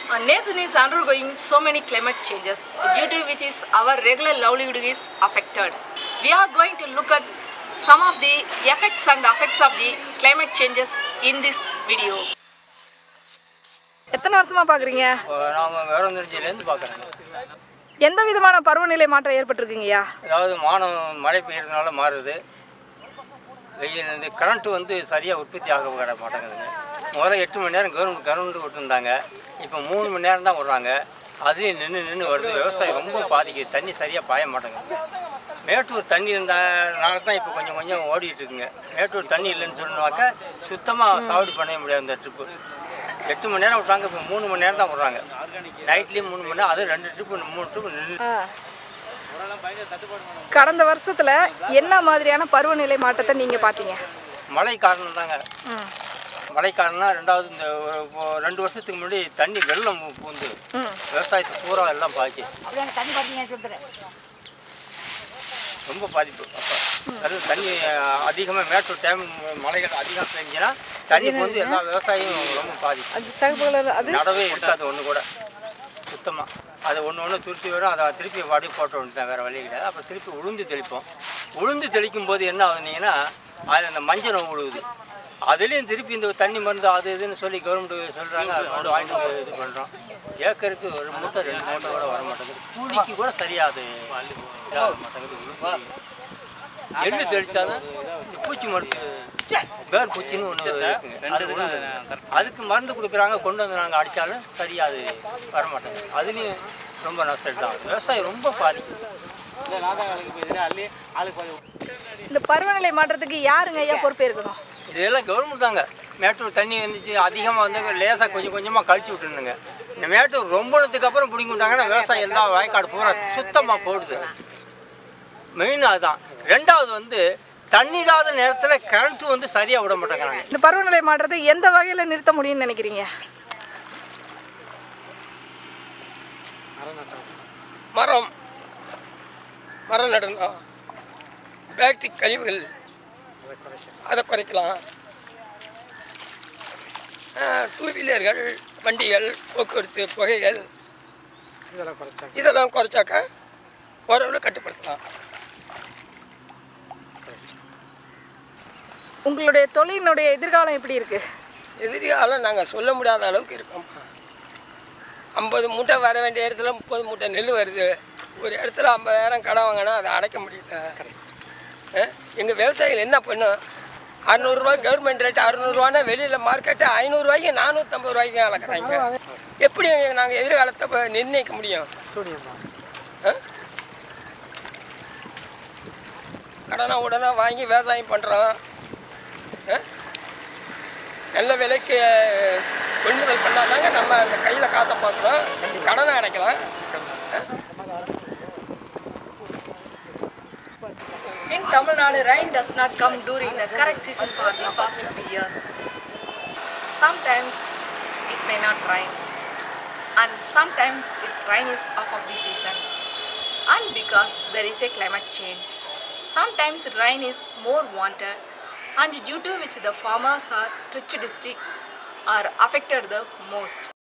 Our nation is undergoing so many climate changes, due to which is our regular livelihood is affected. We are going to look at some of the effects and effects of the climate changes in this video. எத்தனை வருஷமா பாக்குறீங்க நாம் வேறொந்தரிச்சியிலேருந்து பார்க்குறேங்க எந்த விதமான பருவநிலை மாற்றம் ஏற்பட்டிருக்குங்கய்யா அதாவது மானம் மழை பெய்யறதுனால மாறுது வெயில் இந்த கரண்ட்டு வந்து சரியாக உற்பத்தி ஆக விட மாட்டேங்குதுங்க முதல்ல எட்டு மணி நேரம் கவர்மெண்ட் கரண்ட் விட்டுருந்தாங்க இப்போ மூணு மணி நேரம் தான் விட்றாங்க அதுலேயும் நின்று நின்று வருது விவசாயம் ரொம்ப பாதிக்குது தண்ணி சரியாக பாய மாட்டேங்குது மேட்டூர் தண்ணி இருந்தனால தான் இப்போ கொஞ்சம் கொஞ்சம் ஓடிட்டு இருக்குங்க மேட்டூர் தண்ணி இல்லைன்னு சொன்னாக்க சுத்தமாக சாகுடி பண்ணவே முடியாது இந்த ட்ரிப்பு எட்டு மணி நேரம் விட்றாங்க இப்போ மூணு மணி நேரம் தான் விட்றாங்க நைட்லேயும் மூணு மணி நேரம் அது ரெண்டு ட்ரிப்பு மூணு ட்ரிப்பு நின்று கடந்த வருஷத்துல என்ன மாதிரியான பருவநிலை மாற்றத்தை நீங்க பாத்தீங்க மழை காரணம் தாங்க மழை காரணம்னா ரெண்டாவது இந்த ஒரு இப்போ ரெண்டு வருஷத்துக்கு முன்னாடி தண்ணி வெள்ளம் பூந்து விவசாயத்தை பூரா எல்லாம் பாய்ச்சி ரொம்ப பாதிப்பு அப்போ அது தண்ணி அதிகமாக மேட்டூர் டேம் மழைகள் அதிகம் பெஞ்சுன்னா தண்ணி வந்து எல்லா விவசாயியும் ரொம்ப பாதிக்கும் அது தகவல் அது நடவே இருக்காது ஒன்று கூட சுத்தமாக அது ஒன்று ஒன்று துருத்தி வரும் அதை திருப்பி வாடி போட்டு விட்டுதான் வேறு வழி கிடையாது அப்புறம் திருப்பி உளுந்து தெளிப்போம் உளுந்து தெளிக்கும் போது என்ன ஆகுதுனீங்கன்னா அது அந்த மஞ்சள் நோய் விழுகுது அதுலேயும் திருப்பி இந்த தண்ணி மருந்து அது இதுன்னு சொல்லி கவர்மெண்ட் சொல்கிறாங்க அதை கொண்டு வாங்கிட்டு வந்து இது பண்ணுறோம் ஏக்கருக்கு ஒரு மூட்டை ரெண்டு மூட்டை கூட வர மாட்டேங்குது கூலிக்கு கூட சரியாது இதாக மாட்டேங்குது உளுந்து. எள்ளு தெளிச்சாலும் இந்த பூச்சி மருந்து வேர் பூச்சின்னு ஒன்று இருக்குங்க அது ஒண்ணு. அதுக்கு மருந்து கொடுக்குறாங்க கொண்டு வந்து நாங்கள் அடித்தாலும் சரியா அது வர மாட்டேங்குது அதுலேயும் ரொம்ப நஷ்டம் தான் விவசாயம் ரொம்ப பாதிக்கும் இந்த பருவநிலை மாற்றத்துக்கு யாருங்க ஐயா பொறுப்பேற்கணும் இதெல்லாம் கவர்மெண்ட் தாங்க மேட்டூர் தண்ணி வந்துச்சு அதிகமாக வந்து லேசாக கொஞ்சம் கொஞ்சமாக கழிச்சு விட்டுருந்துங்க இந்த மேட்டூர் ரொம்பனத்துக்கு அப்புறம் பிடிங்கி விட்டாங்கன்னா விவசாயம் எல்லா வயக்காடு பூரா சுத்தமாக போடுது மெயின் அதுதான் ரெண்டாவது வந்து தண்ணி இல்லாத நேரத்தில் கரண்ட் வந்து சரியாக விட மாட்டேங்கிறாங்க இந்த பருவநிலை மாற்றத்தை எந்த வகையில நிறுத்த முடியும்னு நினைக்கிறீங்க மரம் மரம் நடணும் பேட்டரி கழிவுகள் அதை குறைக்கலாம் டூ வீலர்கள் வண்டிகள் போக்குவரத்து புகைகள் இதெல்லாம் குறைச்சாக்கா ஓரளவு கட்டுப்படுத்தலாம் உங்களுடைய தொழிலினுடைய எதிர்காலம் எப்படி இருக்கு எதிர்காலம் நாங்கள் சொல்ல முடியாத அளவுக்கு இருக்கோம்மா ஐம்பது மூட்டை வர வேண்டிய இடத்துல முப்பது மூட்டை நெல் வருது ஒரு இடத்துல ஐம்பதாயிரம் கடன் வாங்கினா அதை அடைக்க முடியல எங்கள் விவசாயிகள் என்ன பண்ணும் அறநூறுரூவா கவர்மெண்ட் ரேட் அறநூறுவானா வெளியில் மார்க்கெட்டு ஐநூறுரூவாய்க்கு நானூற்றம்பது ரூபாய்க்கு அளக்குறாங்க எப்படி நாங்கள் எதிர்காலத்தை இப்ப நிர்ணயிக்க முடியும் ஆ? கடனை உடனே வாங்கி விவசாயம் பண்ணுறோம் நல்ல விலைக்கு கொள்முதல் பண்ணாதாங்க நம்ம அந்த கையில் காசை பார்க்கலாம் கடனை அடைக்கலாம் In Tamil Nadu, rain does not come during the correct season for the past few years. Sometimes it may not rain, and sometimes it rain is off of the season. And because there is a climate change, sometimes rain is more wanted, and due to which the farmers are rich district are affected the most.